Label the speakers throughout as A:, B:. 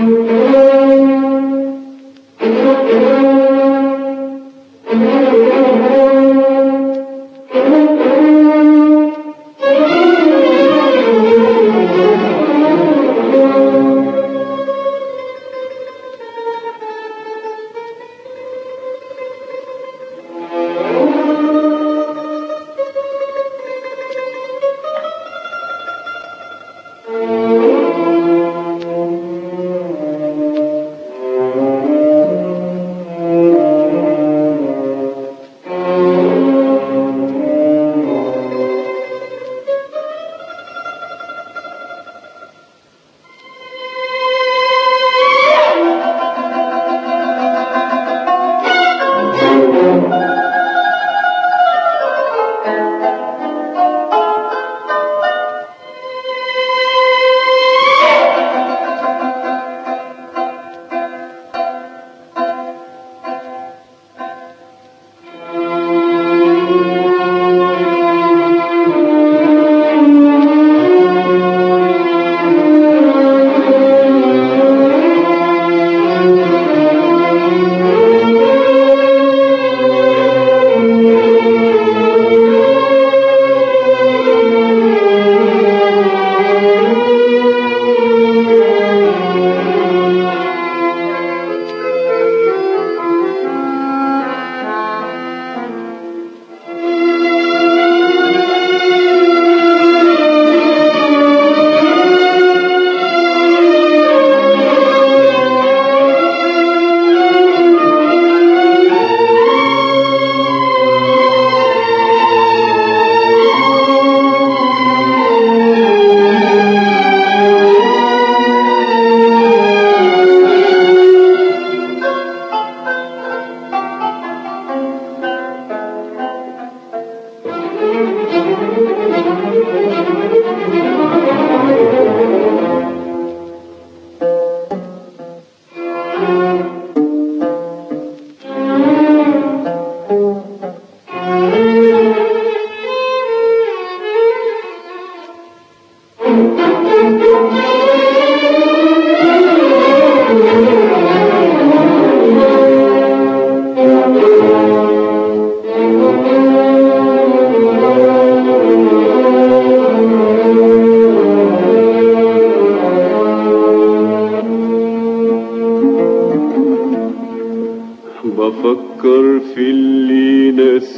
A: بفكر في اللي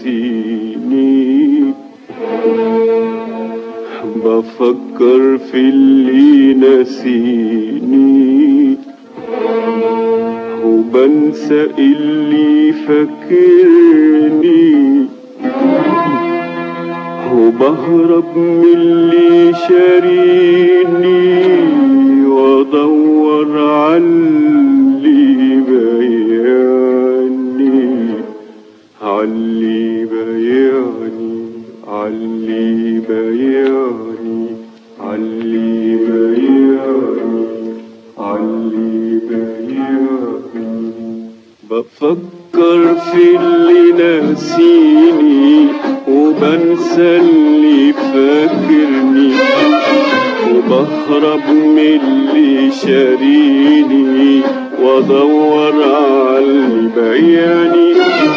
A: نسيني بفكر في اللي نسيني وبنسى اللي فاكرني وبهرب من اللي شاريني وادور على اللي بياني علي بياني علي بياني علي بياني علي بياني بفكر في اللي ناسيني وبنسى اللي فاكرني وبهرب من اللي شاريني وادور على اللي بياني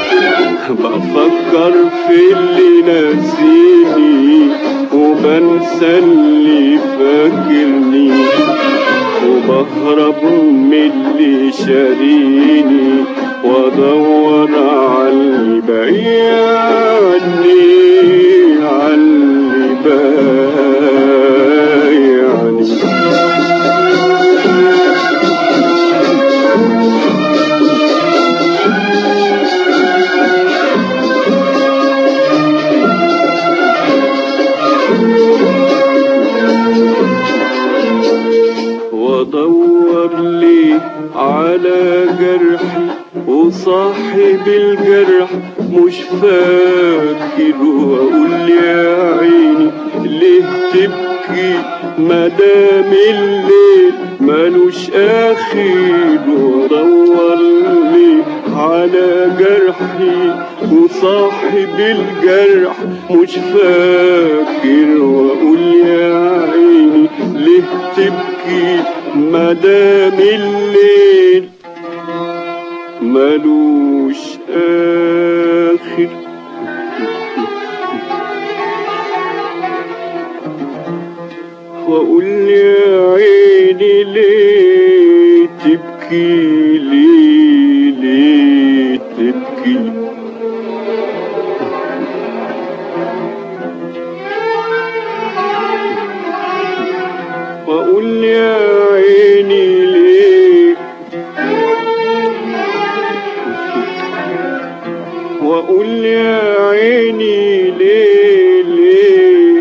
A: بفكر في اللي ناسيني وبنسى اللي فاكرني وبهرب من اللي شاريني وادور على اللي بياني على اللي بياني وادور لي على جرحي وصاحب الجرح مش فاكر واقول يا عيني ليه تبكي مدام الليل ملوش اخر وادور لي على جرحي وصاحب الجرح مش فاكر واقول يا عيني ليه تبكي مدام الليل ملوش آخر وأقول يا عيني ليه تبكي ليه ليه تبكي وأقول يا عيني ليه وأقول يا عيني ليه ليه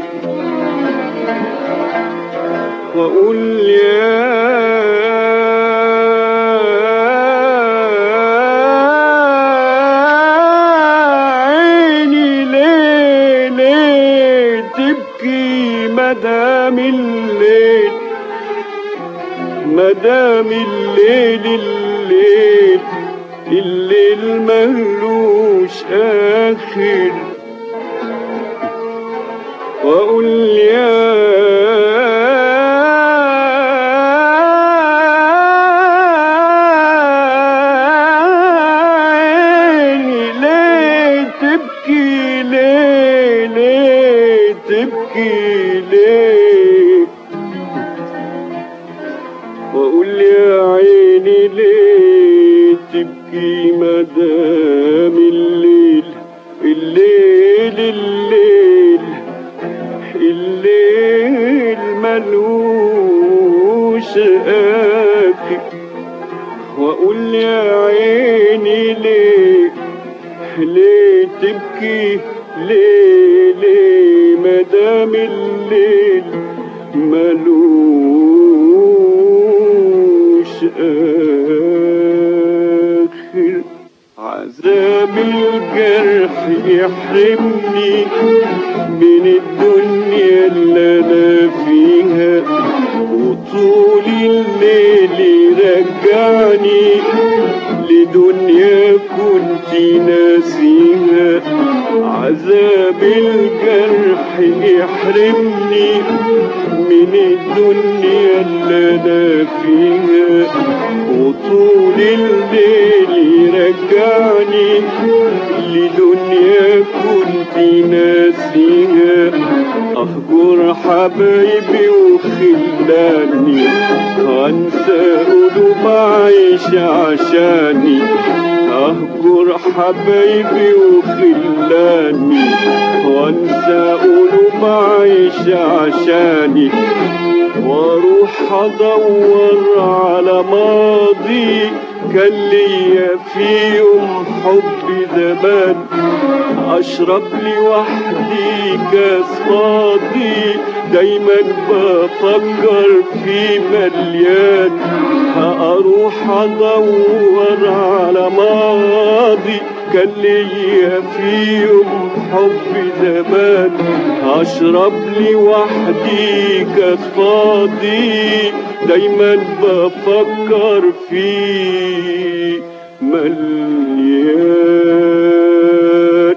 A: وأقول يا عيني ليه ليه تبكي مدام الليل مدام الليل الليل الليل ملوش آخر وأقول يا عيني ليه تبكي ليه ليه تبكي ليه وأقول يا عيني ليه تبكي مدام الليل الليل الليل الليل ملوش آخر وأقول يا عيني ليه ليه تبكي ليه ليه مدام الليل ملوش آخر عذاب الجرح يحرمني من الدنيا اللي أنا فيها وطول الليل يرجعني لدنيا كنت ناسيها عذاب الجرح يحرمني من الدنيا اللي انا فيها وطول الليل يرجعني لدنيا كنت ناسيها اهجر حبايبي وخلاني انسى قلوب عايش عشاني اهجر حبايبي وخلاني وانسى قلوب عايش عشاني واروح ادور على ماضي كان ليا فيهم حب زمان اشرب لي وحدي كاس فاضي دايما بفكر في مليان هاروح ادور على ماضي كان ليا فيهم حب زمان اشرب لي وحدي كاس فاضي دايما بفكر فيه مليان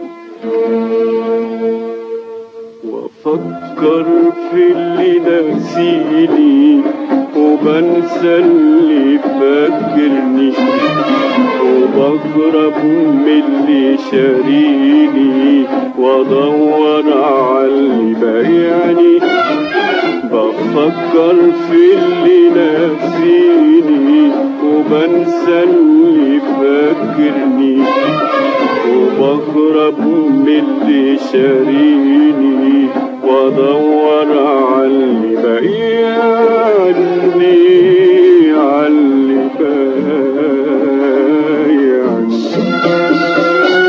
A: وافكر في اللي ناسيني وبنسى اللي فاكرني وبهرب من اللي شاريني وادور على اللي بايعني بفكر في اللي ناسيني وبنسى اللي فاكرني وبهرب من اللي شاريني وادور على اللي بايعني على اللي بايعني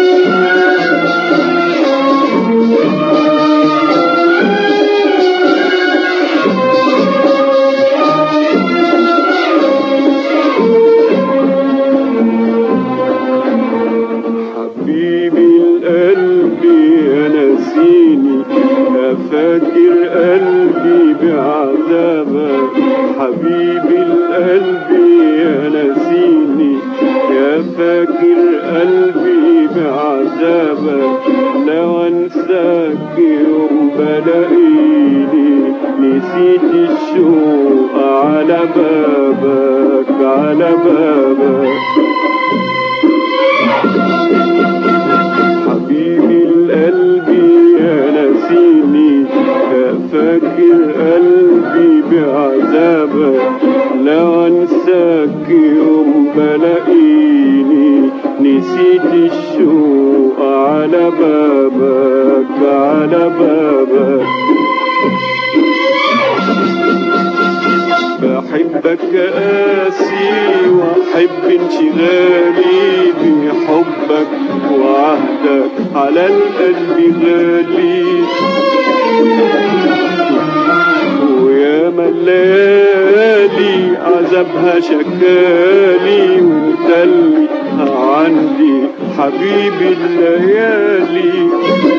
A: حبيبي القلب يا نسيني يا فاكر قلبي بعذابك حبيبي القلب يا نسيني يا فاكر قلبي بعذابك لو انساك يوم بلاقيني نسيت الشوق على بالك على بابك حبيبي القلب يا نسيني يا فاكر قلبي بعذابك لا انساك يوم بلاقيني نسيت الشوق على بابك على بابك بحبك قاسي واحب انشغالي بحبك وعهدك على القلب غالي ويا ملالي عذابها شكالي وانت اللي عندي حبيبي الليالي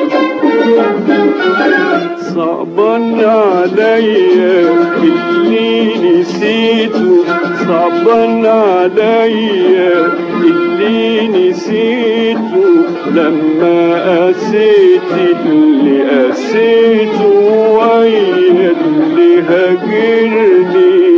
A: صعبان عليا اللي نسيته صعبان عليا اللي نسيته لما قسيت اللي قسيته ويا اللي هاجرني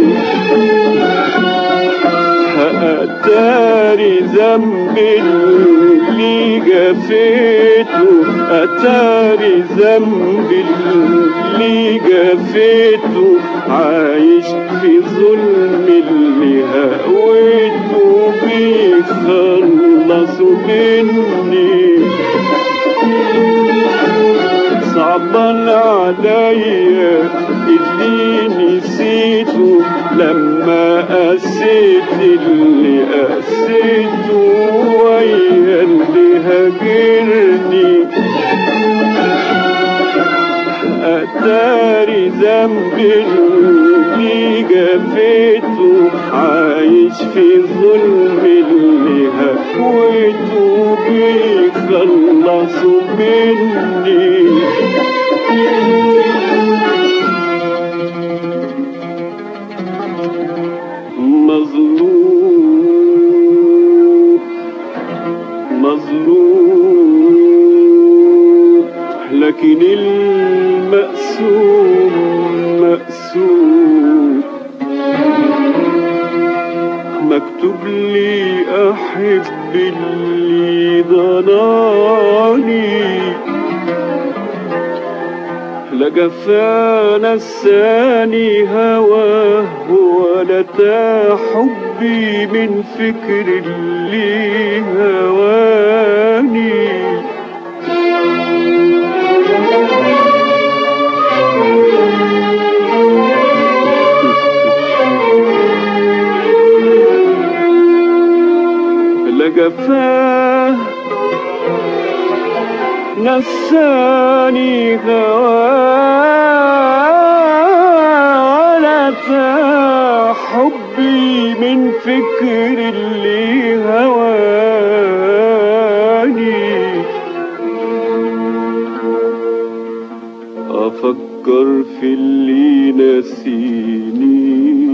A: أتاري ذنب اللي جفيته أتاري ذنب اللي جفيته عايش في ظلم اللي هويته بيخلصوا مني صعبان عليا اللي نسيته لما قسيت اللي قسيته ويا اللي هاجرني أتاري ذنب اللي جفيته عايش في ظلم اللي هويته بيخلصوا مني مظلوم مظلوم لكن المقسوم مقسوم مكتوب لي أحب اللي ضناني لجفا نساني هواه ولا حبي من فكر اللي هواني لجفاه نساني هوانا حبي من فكر اللي هواني أفكر في اللي نسيني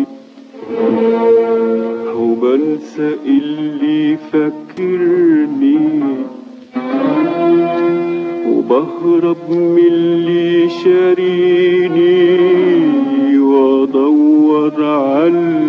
A: وبنسى اللي فكرني وبهرب من اللي شاريني وادور على